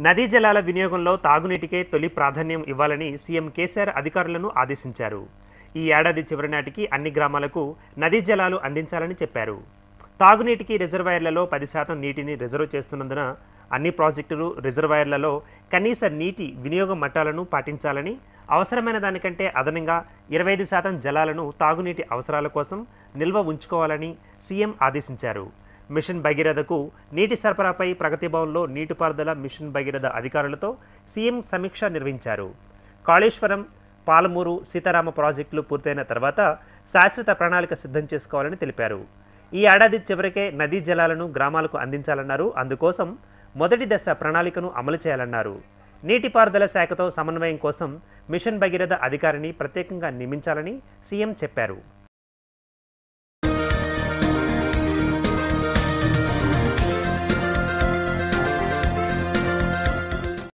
నదీ జలాల వినియోగంలో తాగునీటికే తొలి ప్రాధాన్యం ఇవ్వాలని సీఎం కేసీఆర్ అధికారులను ఆదేశించారు ఈ ఏడాది చివరి నాటికి అన్ని గ్రామాలకు నదీ జలాలు అందించాలని చెప్పారు తాగునీటికి రిజర్వాయర్లలో పది శాతం నీటిని రిజర్వ్ చేస్తున్నందున అన్ని ప్రాజెక్టులు రిజర్వాయర్లలో కనీస నీటి వినియోగ మట్టాలను పాటించాలని అవసరమైన దానికంటే అదనంగా ఇరవై ఐదు శాతం జలాలను తాగునీటి అవసరాల కోసం నిల్వ ఉంచుకోవాలని సీఎం ఆదేశించారు మిషన్ భగీరథకు నీటి సరఫరాపై ప్రగతి భవన్లో నీటిపారుదల మిషన్ భగీరథ అధికారులతో సీఎం సమీక్ష నిర్వహించారు కాళేశ్వరం పాలమూరు సీతారామ ప్రాజెక్టులు పూర్తయిన తర్వాత శాశ్వత ప్రణాళిక సిద్ధం చేసుకోవాలని తెలిపారు ఈ ఏడాది చివరికే నదీ జలాలను గ్రామాలకు అందించాలన్నారు అందుకోసం మొదటి దశ ప్రణాళికను అమలు చేయాలన్నారు నీటిపారుదల శాఖతో సమన్వయం కోసం మిషన్ భగీరథ అధికారిని ప్రత్యేకంగా నియమించాలని సీఎం చెప్పారు